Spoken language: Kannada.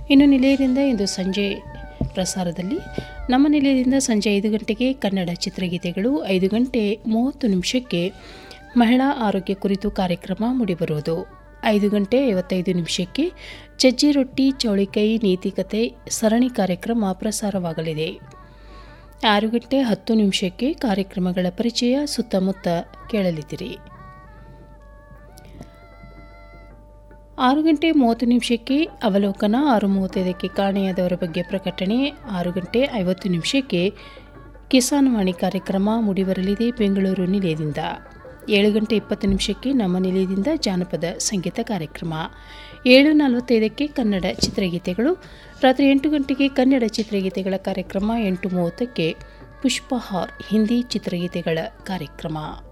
ಇನ್ನು ನಿಲಯದಿಂದ ಇಂದು ಸಂಜೆ ಪ್ರಸಾರದಲ್ಲಿ ನಮ್ಮ ನಿಲಯದಿಂದ ಸಂಜೆ ಐದು ಗಂಟೆಗೆ ಕನ್ನಡ ಚಿತ್ರಗೀತೆಗಳು ಐದು ಗಂಟೆ ಮೂವತ್ತು ನಿಮಿಷಕ್ಕೆ ಮಹಿಳಾ ಆರೋಗ್ಯ ಕುರಿತು ಕಾರ್ಯಕ್ರಮ ಮೂಡಿಬರುವುದು ಐದು ಗಂಟೆ ಐವತ್ತೈದು ನಿಮಿಷಕ್ಕೆ ಚಜ್ಜಿ ರೊಟ್ಟಿ ಚೌಳಿಕಾಯಿ ನೀತಿಕತೆ ಸರಣಿ ಕಾರ್ಯಕ್ರಮ ಪ್ರಸಾರವಾಗಲಿದೆ ಆರು ಗಂಟೆ ಹತ್ತು ನಿಮಿಷಕ್ಕೆ ಕಾರ್ಯಕ್ರಮಗಳ ಪರಿಚಯ ಸುತ್ತಮುತ್ತ ಕೇಳಲಿದ್ದೀರಿ ಆರು ಗಂಟೆ ಮೂವತ್ತು ನಿಮಿಷಕ್ಕೆ ಅವಲೋಕನ ಆರು ಮೂವತ್ತೈದಕ್ಕೆ ಕಾಣೆಯಾದವರ ಬಗ್ಗೆ ಪ್ರಕಟಣೆ ಆರು ಗಂಟೆ ಐವತ್ತು ನಿಮಿಷಕ್ಕೆ ಕಿಸಾನ್ ವಾಣಿ ಕಾರ್ಯಕ್ರಮ ಮೂಡಿಬರಲಿದೆ ಬೆಂಗಳೂರು ನಿಲಯದಿಂದ ಏಳು ಗಂಟೆ ಇಪ್ಪತ್ತು ನಿಮಿಷಕ್ಕೆ ನಮ್ಮ ನಿಲಯದಿಂದ ಜಾನಪದ ಸಂಗೀತ ಕಾರ್ಯಕ್ರಮ ಏಳು ನಲವತ್ತೈದಕ್ಕೆ ಕನ್ನಡ ಚಿತ್ರಗೀತೆಗಳು ರಾತ್ರಿ ಎಂಟು ಗಂಟೆಗೆ ಕನ್ನಡ ಚಿತ್ರಗೀತೆಗಳ ಕಾರ್ಯಕ್ರಮ ಎಂಟು ಮೂವತ್ತಕ್ಕೆ ಪುಷ್ಪಹಾರ್ ಹಿಂದಿ ಚಿತ್ರಗೀತೆಗಳ ಕಾರ್ಯಕ್ರಮ